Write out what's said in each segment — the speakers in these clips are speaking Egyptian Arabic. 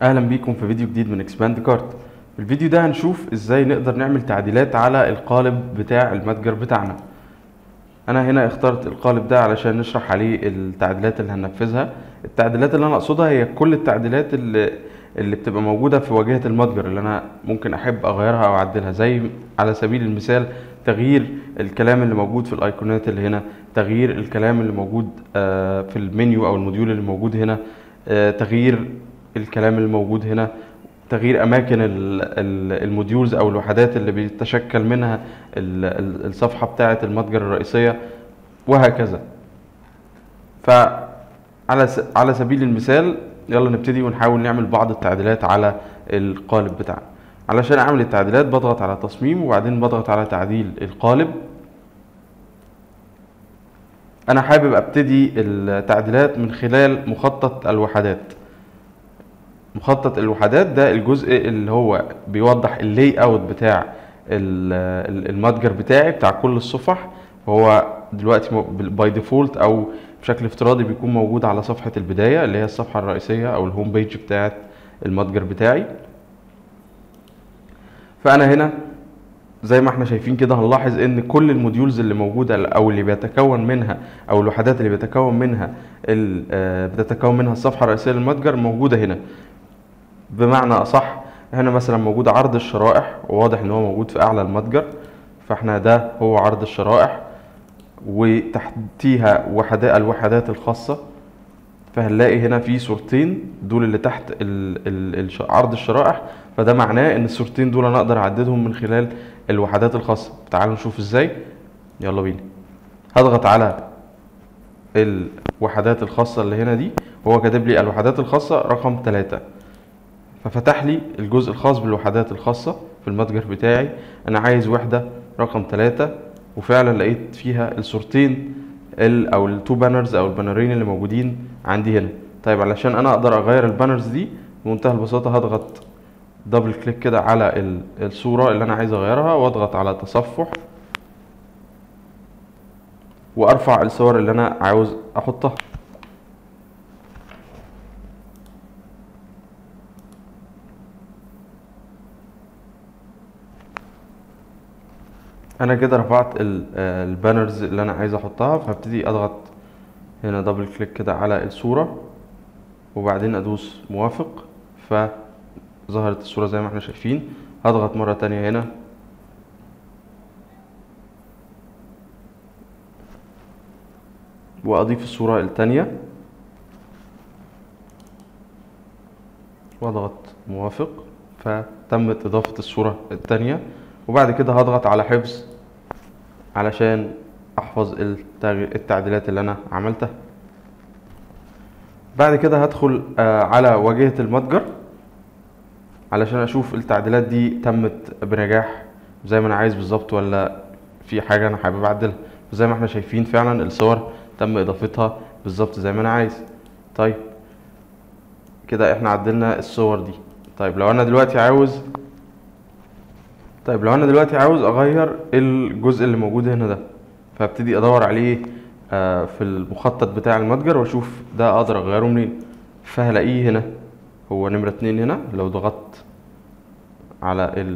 اهلا بيكم في فيديو جديد من اكسباند كارت في الفيديو ده هنشوف ازاي نقدر نعمل تعديلات على القالب بتاع المتجر بتاعنا انا هنا اخترت القالب ده علشان نشرح عليه التعديلات اللي هننفذها التعديلات اللي انا اقصدها هي كل التعديلات اللي اللي بتبقى موجوده في واجهه المتجر اللي انا ممكن احب اغيرها او اعدلها زي على سبيل المثال تغيير الكلام اللي موجود في الايقونات اللي هنا تغيير الكلام اللي موجود آه، في المنيو او الموديول اللي موجود هنا آه، تغيير الكلام اللي موجود هنا تغيير اماكن ال- ال- الموديولز او الوحدات اللي بيتشكل منها ال- ال- الصفحه بتاعه المتجر الرئيسيه وهكذا فعلى س- على سبيل المثال يلا نبتدي ونحاول نعمل بعض التعديلات على القالب بتاعنا علشان اعمل التعديلات بضغط على تصميم وبعدين بضغط على تعديل القالب انا حابب ابتدي التعديلات من خلال مخطط الوحدات مخطط الوحدات ده الجزء اللي هو بيوضح اللي اوت بتاع ال- ال- المتجر بتاعي بتاع كل الصفح وهو دلوقتي باي ديفولت او بشكل افتراضي بيكون موجود على صفحة البداية اللي هي الصفحة الرئيسية او الهوم بيج بتاعت المتجر بتاعي فانا هنا زي ما احنا شايفين كده هنلاحظ ان كل الموديولز اللي موجوده او اللي بيتكون منها او الوحدات اللي بيتكون منها ال- آه، بتتكون منها الصفحه الرئيسيه للمتجر موجوده هنا بمعنى اصح هنا مثلا موجود عرض الشرائح وواضح ان هو موجود في اعلى المتجر فاحنا ده هو عرض الشرائح وتحتيها وحدات الوحدات الخاصه فهنلاقي هنا في صورتين دول اللي تحت ال ال الش- عرض الشرائح فده معناه ان الصورتين دول انا اقدر اعددهم من خلال الوحدات الخاصه تعالوا نشوف ازاي يلا بينا هضغط على الوحدات الخاصه اللي هنا دي وهو كاتب لي الوحدات الخاصه رقم 3 ففتح لي الجزء الخاص بالوحدات الخاصه في المتجر بتاعي انا عايز وحده رقم 3 وفعلا لقيت فيها الصورتين ال او التو بانرز او البانرين اللي موجودين عندي هنا طيب علشان انا اقدر اغير البانرز دي بمنتهى البساطه هضغط دبل كليك كده على ال- الصوره اللي انا عايز اغيرها واضغط على تصفح وارفع الصور اللي انا عاوز احطها انا كده رفعت ال- آه، البانرز اللي انا عايز احطها فهبتدي اضغط هنا دبل كليك كده على الصورة وبعدين ادوس موافق فظهرت الصورة زي ما احنا شايفين هضغط مرة تانية هنا واضيف الصورة التانية واضغط موافق فتمت اضافة الصورة التانية وبعد كده هضغط على حفظ علشان احفظ التغ- التعديلات اللي انا عملتها بعد كده هدخل آه، على واجهة المتجر علشان اشوف التعديلات دي تمت بنجاح زي ما انا عايز بالظبط ولا في حاجة انا حابب اعدلها زي ما احنا شايفين فعلا الصور تم اضافتها بالظبط زي ما انا عايز طيب كده احنا عدلنا الصور دي طيب لو انا دلوقتي عاوز طيب لو انا دلوقتي عاوز اغير الجزء اللي موجود هنا ده فابتدي ادور عليه آه، في المخطط بتاع المتجر واشوف ده اقدر اغيره منين فهلاقيه هنا هو نمرة اتنين هنا لو ضغطت على ال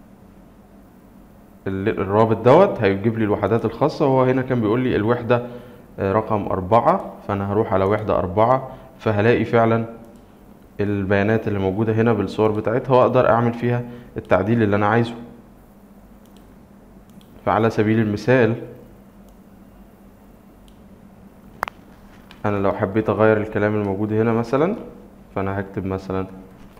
ال- الرابط دوت هيجيب لي الوحدات الخاصة وهو هنا كان بيقول لي الوحدة آه، رقم أربعة فأنا هروح على وحدة أربعة فهلاقي فعلا البيانات اللي موجودة هنا بالصور بتاعتها وأقدر أعمل فيها التعديل اللي أنا عايزه فعلى سبيل المثال انا لو حبيت اغير الكلام الموجود هنا مثلا فانا هكتب مثلا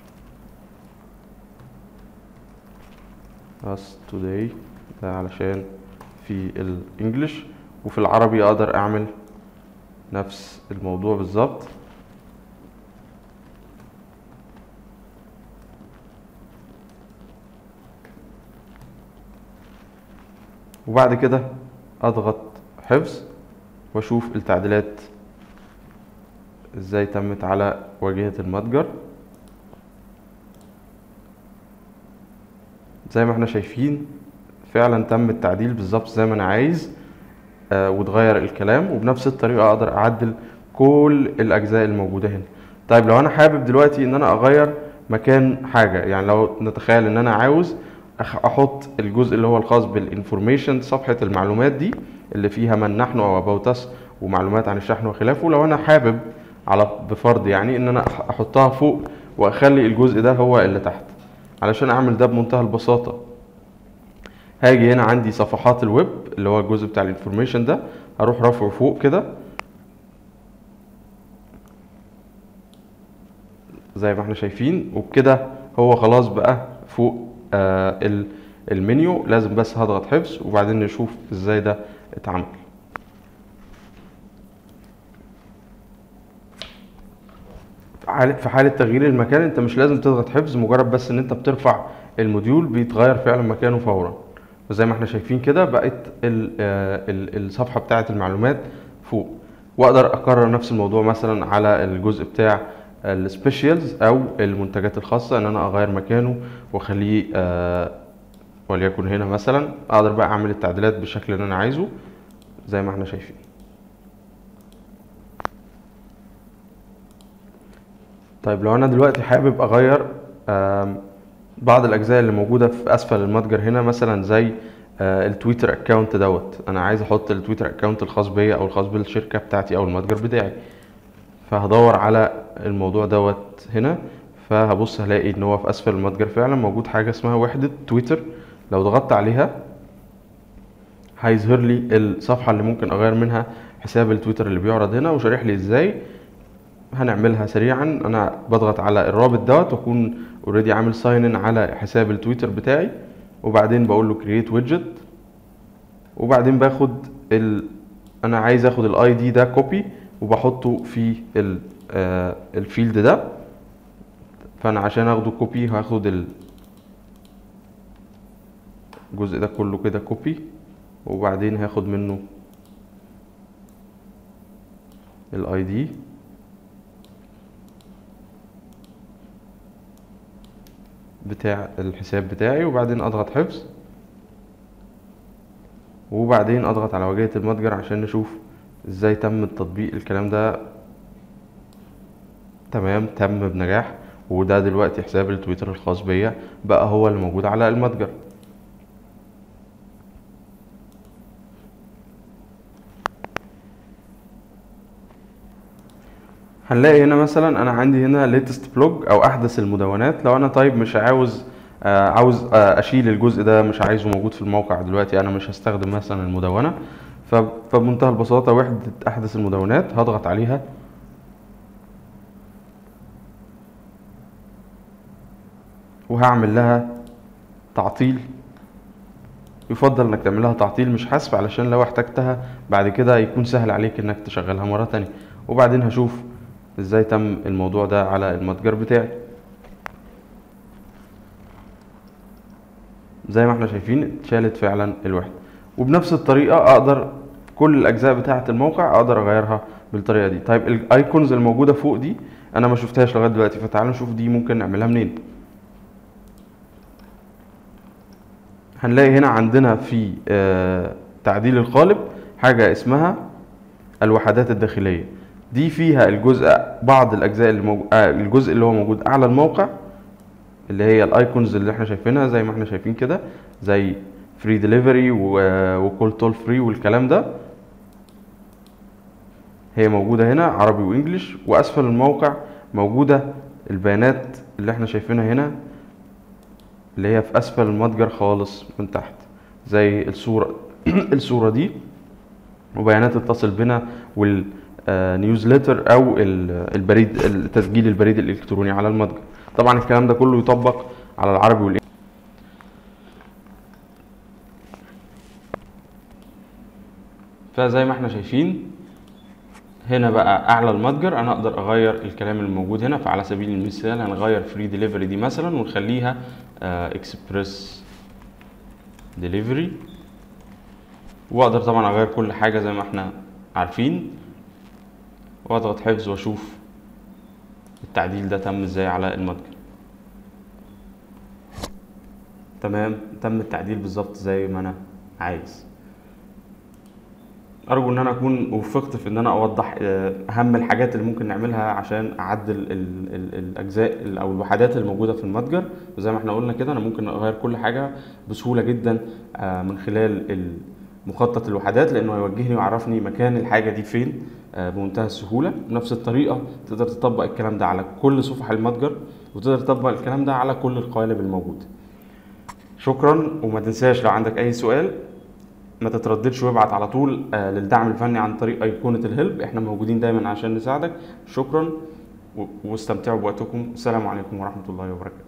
us today ده علشان في الانجليش وفي العربي اقدر اعمل نفس الموضوع بالظبط وبعد كده اضغط حفظ واشوف التعديلات ازاي تمت على واجهة المتجر زي ما احنا شايفين فعلا تم التعديل بالظبط زي ما انا عايز آه وتغير الكلام وبنفس الطريقة اقدر اعدل كل الاجزاء الموجودة هنا طيب لو انا حابب دلوقتي ان انا اغير مكان حاجه يعني لو نتخيل ان انا عاوز أخ- احط الجزء اللي هو الخاص بالانفورميشن صفحه المعلومات دي اللي فيها من نحن او about us ومعلومات عن الشحن وخلافه لو انا حابب على بفرض يعني ان انا أح- احطها فوق واخلي الجزء ده هو اللي تحت علشان اعمل ده بمنتهى البساطه هاجي هنا عندي صفحات الويب اللي هو الجزء بتاع الانفورميشن ده هروح رافعه فوق كده زي ما احنا شايفين وبكده هو خلاص بقى فوق آه ال- المنيو لازم بس هضغط حفظ وبعدين نشوف ازاي ده اتعمل في حالة- في حالة تغيير المكان انت مش لازم تضغط حفظ مجرد بس ان انت بترفع الموديول بيتغير فعلا مكانه فورا وزي ما احنا شايفين كده بقت ال- آه، ال- الصفحة بتاعة المعلومات فوق واقدر اكرر نفس الموضوع مثلا على الجزء بتاع السبيشالز او المنتجات الخاصة ان انا اغير مكانه واخليه آه، وليكن هنا مثلا اقدر بقى اعمل التعديلات بالشكل اللي انا عايزه زي ما احنا شايفين طيب لو انا دلوقتي حابب اغير آم، بعض الاجزاء اللي موجوده في اسفل المتجر هنا مثلا زي آه، التويتر اكونت دوت انا عايز احط التويتر اكونت الخاص بيا او الخاص بالشركه بتاعتي او المتجر بتاعي فهدور على الموضوع دوت هنا فهبص هلاقي ان هو في اسفل المتجر فعلا موجود حاجه اسمها وحده تويتر لو ضغطت عليها هيظهر لي الصفحه اللي ممكن اغير منها حساب التويتر اللي بيعرض هنا وشارح لي ازاي هنعملها سريعا انا بضغط على الرابط دوت واكون اوريدي عامل ساين ان على حساب التويتر بتاعي وبعدين بقول له كرييت ويدجت وبعدين باخد ال... انا عايز اخد الاي دي ده كوبي وبحطه في ال... آه الفيلد ده فانا عشان اخده كوبي هاخد ال... الجزء ده كله كده كوبي وبعدين هاخد منه الاي دي بتاع الحساب بتاعي وبعدين اضغط حفظ وبعدين اضغط على واجهة المتجر عشان نشوف ازاي تم التطبيق الكلام ده تمام تم بنجاح وده دلوقتي حساب التويتر الخاص بيا بقى هو اللي موجود على المتجر هنلاقي هنا مثلا انا عندي هنا latest blog او احدث المدونات لو انا طيب مش عاوز آه عاوز آه اشيل الجزء ده مش عايزه موجود في الموقع دلوقتي انا مش هستخدم مثلا المدونة ف- فبمنتهى البساطة وحدة احدث المدونات هضغط عليها وهعمل لها تعطيل يفضل انك تعمل لها تعطيل مش حذف علشان لو احتجتها بعد كده يكون سهل عليك انك تشغلها مرة تانية وبعدين هشوف ازاي تم الموضوع ده على المتجر بتاعي زي ما احنا شايفين اتشالت فعلا الوحدة وبنفس الطريقة اقدر كل الاجزاء بتاعة الموقع اقدر اغيرها بالطريقة دي طيب الايكونز الموجودة فوق دي انا ما شفتهاش لغاية دلوقتي فتعالوا نشوف دي ممكن نعملها منين هنلاقي هنا عندنا في آه، تعديل القالب حاجة اسمها الوحدات الداخلية دي فيها الجزء بعض الأجزاء اللي موجود آه الجزء اللي هو موجود أعلى الموقع اللي هي الايكونز اللي احنا شايفينها زي ما احنا شايفين كده زي فري ديليفري وكول تول فري والكلام ده هي موجودة هنا عربي وانجليش واسفل الموقع موجودة البيانات اللي احنا شايفينها هنا اللي هي في اسفل المتجر خالص من تحت زي الصورة الصورة دي وبيانات اتصل بنا والنيوزليتر او ال- البريد التسجيل البريد الالكتروني على المتجر طبعا الكلام ده كله يطبق على العربي والانجليزي فزي ما احنا شايفين هنا بقى اعلى المتجر انا اقدر اغير الكلام اللي موجود هنا فعلى سبيل المثال هنغير فري ديليفري دي مثلا ونخليها اكسبريس ديليفري واقدر طبعا اغير كل حاجه زي ما احنا عارفين واضغط حفظ واشوف التعديل ده تم ازاي على المتجر تمام تم التعديل بالظبط زي ما انا عايز ارجو ان انا اكون وفقت في ان انا اوضح آه، اهم الحاجات اللي ممكن نعملها عشان اعدل ال ال الاجزاء ال- او الوحدات الموجوده في المتجر وزي ما احنا قلنا كده انا ممكن اغير كل حاجه بسهوله جدا آه، من خلال ال- مخطط الوحدات لانه هيوجهني ويعرفني مكان الحاجه دي فين آه، بمنتهى السهوله بنفس الطريقه تقدر تطبق الكلام ده على كل صفح المتجر وتقدر تطبق الكلام ده على كل القوالب الموجوده شكرا وما تنساش لو عندك اي سؤال ما تترددش وابعت على طول آه، للدعم الفني عن طريق ايقونه الهلب احنا موجودين دايما عشان نساعدك شكرا و- واستمتعوا بوقتكم السلام عليكم ورحمه الله وبركاته